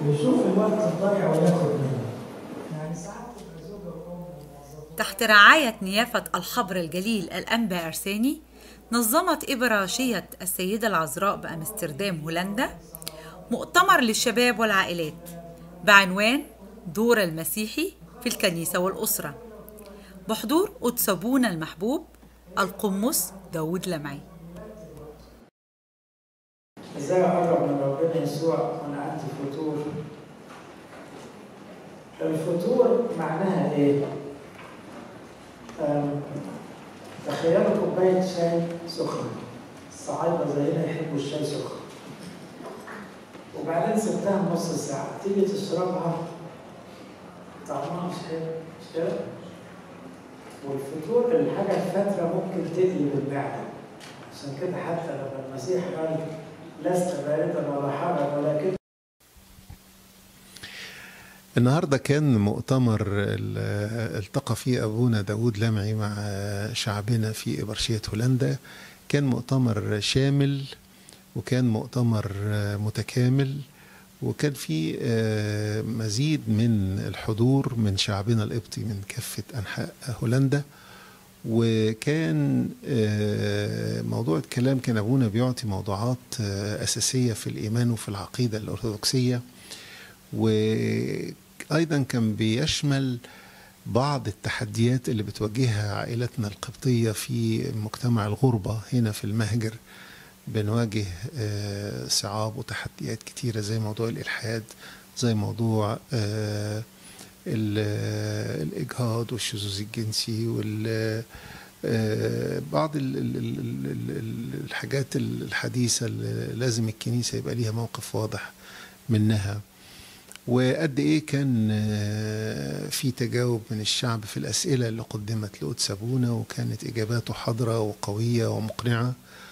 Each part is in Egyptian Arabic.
ويشوف الوقت الضايع وياخد منه يعني ساعات تبقى زوجة وأم وموظفة تحت رعاية نيافة الحبر الجليل الأنبا أرساني نظمت إبراشية السيدة العذراء بأمستردام هولندا مؤتمر للشباب والعائلات بعنوان دور المسيحي في الكنيسة والأسرة بحضور قدس أبونا المحبوب القمص داود لمعي ازاي اقرب من ربنا يسوع وانا عندي فتور الفتور معناها ايه أم، تخيلوا كوبايه شاي سخنه الصعايده زينا يحبوا الشاي سخن وبعدين سبتها نص ساعه تيجي تشربها طعمها مش حلو مش كده والفتور الحاجه الفتره ممكن تقلب المعده عشان كده حتى لما المسيح قال لست باردا ولا حرا ولكن النهاردة كان مؤتمر ال- التقى فيه أبونا داود لمعي مع شعبنا في إبرشية هولندا كان مؤتمر شامل وكان مؤتمر متكامل وكان فيه آه، مزيد من الحضور من شعبنا القبطي من كافة أنحاء هولندا وكان آه، موضوع الكلام كان أبونا بيعطي موضوعات آه، أساسية في الإيمان وفي العقيدة الأرثوذكسية وأيضا كان بيشمل بعض التحديات اللي بتواجهها عائلتنا القبطية في مجتمع الغربة هنا في المهجر بنواجه آه، صعاب وتحديات كتيرة زي موضوع الإلحاد زي موضوع آه، ال- الإجهاض والشذوذ الجنسي وال آه، بعض ال- ال- ال- ال- ال- الحاجات الحديثة اللي لازم الكنيسة يبقى ليها موقف واضح منها وقد ايه كان آه، في تجاوب من الشعب في الاسئله اللي قدمت لقدس ابونا وكانت اجاباته حاضره وقويه ومقنعه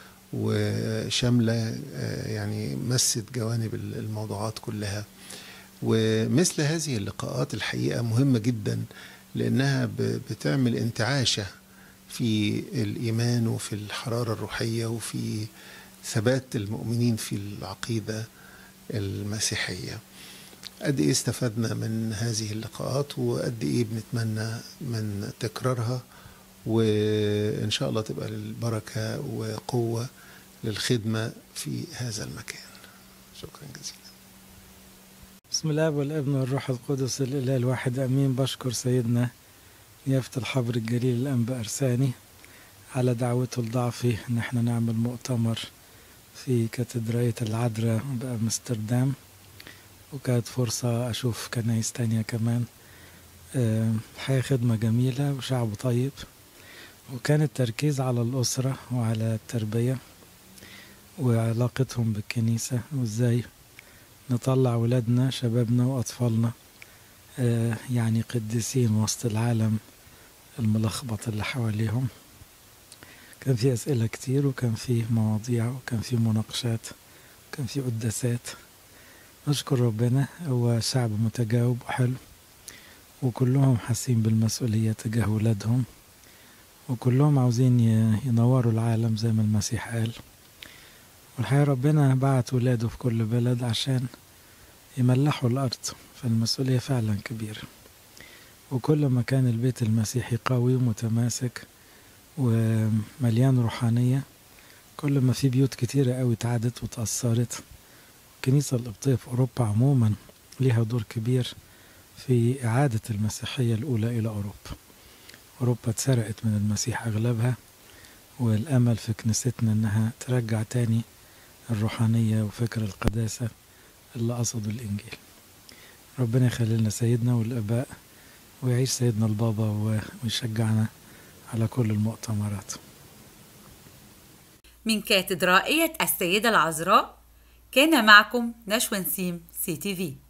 وشامله آه، يعني مست جوانب الموضوعات كلها ومثل هذه اللقاءات الحقيقه مهمه جدا لانها ب- بتعمل انتعاشه في الايمان وفي الحراره الروحيه وفي ثبات المؤمنين في العقيده المسيحيه قد ايه استفدنا من هذه اللقاءات وقد ايه بنتمنى من تكرارها وان شاء الله تبقى للبركه وقوه للخدمه في هذا المكان شكرا جزيلا بسم الله والابن والروح القدس الاله الواحد امين بشكر سيدنا نيافة الحبر الجليل الانبا ارساني على دعوته لضعفي ان احنا نعمل مؤتمر في كاتدرائية العذراء بامستردام وكانت فرصة اشوف كنايس تانية كمان آه، الحقيقة خدمة جميلة وشعب طيب وكان التركيز على الأسرة وعلى التربية وعلاقتهم بالكنيسة وازاي نطلع ولادنا شبابنا وأطفالنا آه، يعني قديسين وسط العالم الملخبط اللي حواليهم كان في أسئلة كتير وكان في مواضيع وكان في مناقشات وكان في قداسات نشكر ربنا هو شعب متجاوب وحلو وكلهم حاسين بالمسؤولية تجاه ولادهم وكلهم عاوزين ي- ينوروا العالم زي ما المسيح قال والحقيقة ربنا بعت ولاده في كل بلد عشان يملحوا الأرض فالمسؤولية فعلا كبيرة وكل ما كان البيت المسيحي قوي ومتماسك ومليان روحانية كل ما في بيوت كتيرة قوي اتعادت وتأثرت الكنيسة القبطية في أوروبا عموما ليها دور كبير في إعادة المسيحية الأولى إلى أوروبا أوروبا اتسرقت من المسيح أغلبها والأمل في كنيستنا إنها ترجع تاني الروحانية وفكر القداسة اللي قصدوا الإنجيل ربنا يخلي لنا سيدنا والآباء ويعيش سيدنا البابا و- ويشجعنا على كل المؤتمرات من كاتدرائية السيدة العذراء كان معكم نشوى نسيم سي تي في